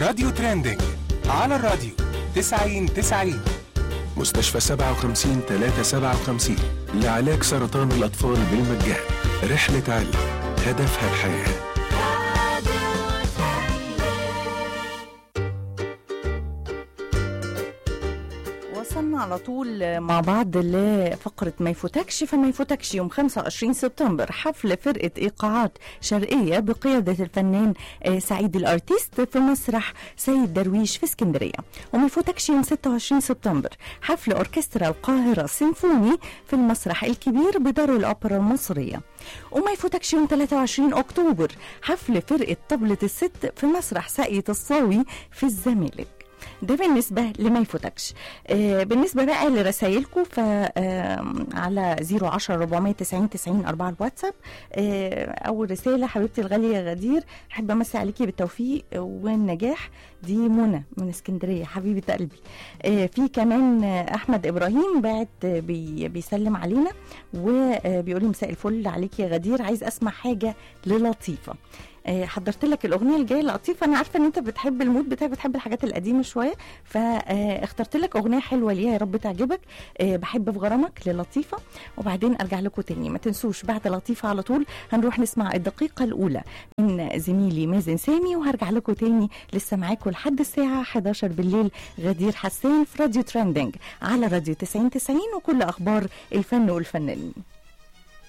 راديو ترندنج على الراديو 90 90 مستشفى 57 357 لعلاج سرطان الأطفال بالمجان رحلة علم هدفها الحياه وصلنا على طول مع بعض لفقرة ما يفوتكش فما يفوتكش يوم 25 سبتمبر حفل فرقة إيقاعات شرقية بقيادة الفنان آه، سعيد الأرتيست في مسرح سيد درويش في اسكندرية وما يفوتكش يوم 26 سبتمبر حفل أوركسترا القاهرة سيمفوني في المسرح الكبير بدار الأوبرا المصرية وما يفوتكش يوم 23 أكتوبر حفل فرقة طبلة الست في مسرح ساقية الصاوي في الزمالك ده بالنسبة لما يفوتكش آه بالنسبة بقى لرسايلكم ف آه على 010 490 90 4 الواتساب آه أول رسالة حبيبتي الغالية يا غدير أحب أمسي عليكي بالتوفيق والنجاح دي منى من اسكندرية حبيبة قلبي آه في كمان آه أحمد إبراهيم باعت آه بي بيسلم علينا وبيقول لي مساء الفل عليكي يا غدير عايز أسمع حاجة للطيفة آه، حضرت لك الاغنيه الجايه لطيفه انا عارفه ان انت بتحب المود بتاعك بتحب الحاجات القديمه شويه فاخترت لك اغنيه حلوه ليها يا رب تعجبك آه، بحب في غرامك للطيفه وبعدين ارجع لكم تاني ما تنسوش بعد لطيفه على طول هنروح نسمع الدقيقه الاولى من زميلي مازن سامي وهرجع لكم تاني لسه معاكم لحد الساعه 11 بالليل غدير حسان في راديو ترندنج على راديو 90 90 وكل اخبار الفن والفنانين